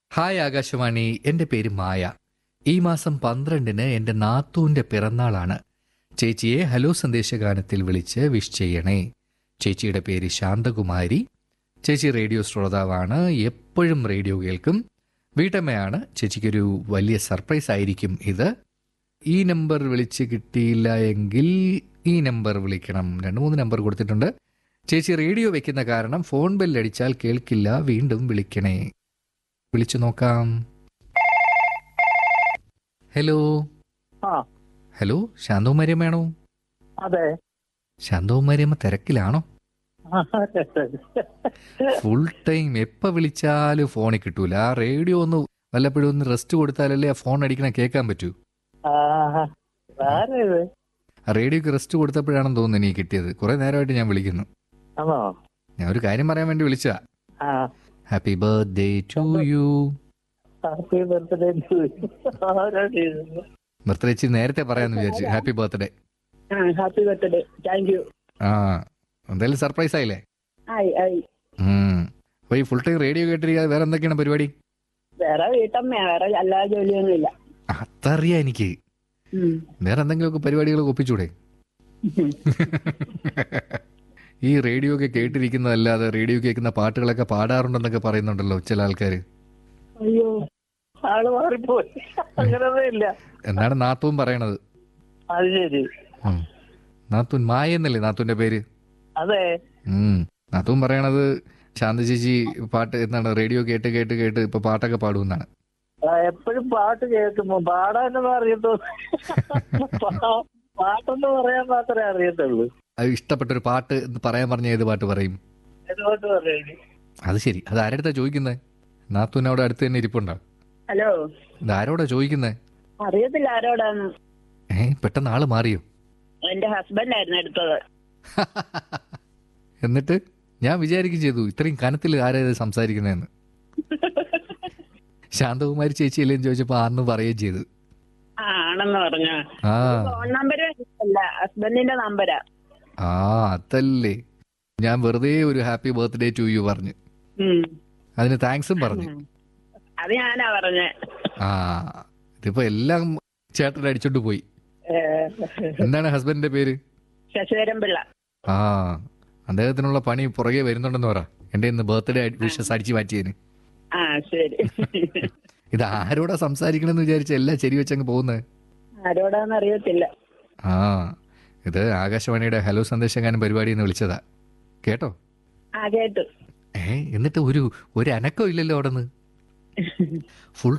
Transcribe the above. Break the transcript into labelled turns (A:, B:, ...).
A: Hi Akashvani എൻ്റെ പേര് മായ ഈ മാസം പന്ത്രണ്ടിന് എൻ്റെ നാത്തൂൻ്റെ പിറന്നാളാണ് ചേച്ചിയെ ഹലോ സന്ദേശഗാനത്തിൽ വിളിച്ച് വിഷ് ചെയ്യണേ ചേച്ചിയുടെ പേര് ശാന്തകുമാരി ചേച്ചി റേഡിയോ ശ്രോതാവാണ് എപ്പോഴും റേഡിയോ കേൾക്കും വീട്ടമ്മയാണ് ചേച്ചിക്കൊരു വലിയ സർപ്രൈസ് ആയിരിക്കും ഇത് ഈ നമ്പർ വിളിച്ച് കിട്ടിയില്ല എങ്കിൽ ഈ നമ്പർ വിളിക്കണം രണ്ട് മൂന്ന് നമ്പർ കൊടുത്തിട്ടുണ്ട് ചേച്ചി റേഡിയോ വെക്കുന്ന കാരണം ഫോൺ ബെല്ലടിച്ചാൽ കേൾക്കില്ല വീണ്ടും വിളിക്കണേ വിളിച്ചു നോക്കാം ഹലോ
B: ആ
A: ഹലോ ശാന്തകുമാരിയമ്മയാണോ
B: അതെ
A: ശാന്തകുമാരിയമ്മ തിരക്കിലാണോ ഫുൾ ടൈം എപ്പോൾ വിളിച്ചാലും ഫോണിൽ കിട്ടൂല ആ റേഡിയോ ഒന്ന് വല്ലപ്പോഴും ഒന്ന് റെസ്റ്റ് കൊടുത്താലല്ലേ ആ ഫോൺ അടിക്കണ കേൾക്കാൻ പറ്റൂ
B: ആഹാ. ആരേത്
A: ആ റേഡിയോക്ക് റെസ്റ്റ് കൊടുത്തപ്പോഴാണെന്ന് തോന്നുന്നു എനിക്ക് കിട്ടിയത് കുറെ നേരമായിട്ട് ഞാൻ വിളിക്കുന്നു
B: ആണോ
A: ഞാൻ ഒരു കാര്യം പറയാൻ വേണ്ടി വിളിച്ചതാ
B: ആ
A: happy birthday to you
B: happy birthday ആരാണ് ഇത്?
A: ബർത്ത്ഡേ ഇച്ചിരി നേരത്തെ പറയാന്ന് വിചാരിച്ചു ഹാപ്പി ബർത്ത്ഡേ
B: ആ ഹാപ്പി ബർത്ത്ഡേ താങ്ക് യു
A: ആ എന്തായാലും സർപ്രൈസ് ആയില്ലേ
B: ആയി ആയി
A: ഉം. അപ്പൊ ഈ ഫുൾ ടൈം റേഡിയോ കേട്ടിരിക്കാതെ വേറെ എന്തൊക്കെയാണ് പരിപാടി
B: വേറെ വീട്ടമ്മയാ വേറെ അല്ലാതെ ജോലിയൊന്നുമില്ല
A: അതറിയാം എനിക്ക്
B: ഉം.
A: വേറെ എന്തെങ്കിലുമൊക്കെ പരിപാടികൾ ഒപ്പിച്ചൂടെ ഈ റേഡിയോ ഒക്കെ കേട്ടിരിക്കുന്നതല്ലാതെ റേഡിയോ കേൾക്കുന്ന പാട്ടുകളൊക്കെ പാടാറുണ്ടെന്നൊക്കെ പറയുന്നുണ്ടല്ലോ ചില ആൾക്കാർ
B: അയ്യോ ആള് മാറിപ്പോയി അങ്ങനൊന്നും ഇല്ല
A: എന്നാണ് നാത്തൂൻ പറയണത്
B: അത് ശരി
A: ഉം. നാത്തൂൻ മായ എന്നല്ലേ നാത്തൂന്റെ പേര്
B: അതെ
A: ഉം. നാത്തൂൻ പറയണത് ശാന്ത ചേച്ചി പാട്ട് എന്താണ് റേഡിയോ കേട്ട് കേട്ട് കേട്ട് ഇപ്പൊ പാട്ടൊക്കെ പാടുമെന്നാണ്
B: എപ്പോഴും പാട്ട് കേൾക്കുമ്പോ പാടാനൊന്നും അറിയത്തുള്ളൂ പാ- പാട്ടൊന്നും പറയാൻ മാത്രമേ അറിയത്തുള്ളൂ
A: അത് ഇഷ്ടപ്പെട്ടൊരു പാട്ട് എന്ന് പറയാൻ പറഞ്ഞ ഏത് പാട്ട് പറയും
B: എന്തുകൊണ്ട് പറയണേ
A: അത് ശരി അത് ആരടുത്താ ചോദിക്കുന്നത് നാത്തൂൻ അവിടെ അടുത്ത് തന്നെ ഇരിപ്പുണ്ടോ
B: ഹലോ
A: ഇത് ആരോടാ ചോദിക്കുന്നത്
B: അറിയത്തില്ല ആരോടാന്ന്
A: ഏ പെട്ടെന്ന് ആള് മാറിയോ
B: എന്റെ ഹസ്ബൻഡ് ആയിരുന്നു എടുത്തത്
A: എന്നിട്ട് ഞാൻ വിചാരിക്കും ചെയ്തു ഇത്രയും കനത്തിൽ ആരാ ഇത് സംസാരിക്കുന്നതെന്ന് ശാന്തകുമാരി ചേച്ചിയല്ലേ എന്ന് ചോദിച്ചപ്പോ ആന്ന് പറയുകയും ചെയ്തു
B: ആ ആണെന്ന് പറഞ്ഞ
A: ആ
B: ഫോൺ നമ്പർ അല്ല ഹസ്ബൻഡിന്റെ നമ്പരാ
A: ആ അതല്ലേ ഞാൻ വെറുതെ ഒരു ഹാപ്പി ബർത്ത്ഡേ ടു യു പറഞ്ഞു
B: ഉം.
A: അതിന് താങ്ക്സും പറഞ്ഞു
B: അത് ഞാനാ പറഞ്ഞ
A: ആ ഇതിപ്പോ എല്ലാം ചേട്ടൻ അടിച്ചോണ്ട് പോയി എന്താണ് ഹസ്ബൻഡിന്റെ പേര്
B: ശശിധരൻ പിള്ള
A: ആ അദ്ദേഹത്തിനുള്ള പണി പുറകെ വരുന്നുണ്ടെന്ന് പറ എന്റെ ഇന്ന് ബർത്ത്ഡേ വിഷസ് അടിച്ചു മാറ്റിയതിന്
B: ആ ശരി
A: ഇത് ആരോടാ സംസാരിക്കണമെന്ന് വിചാരിച്ച എല്ലാം ശരി വെച്ചങ്ങ് പോകുന്നത്
B: ആരോടാന്ന് അറിയത്തില്ല
A: ആ ഇത് ആകാശവാണിയുടെ ഹലോ സന്ദേശകാരൻ പരിപാടി എന്ന് വിളിച്ചതാ കേട്ടോ
B: ആ കേട്ടു
A: ഏ എന്നിട്ട് ഒരു ഒരു അനക്കം ഇല്ലല്ലോ അവിടെ നിന്ന് ഫുൾ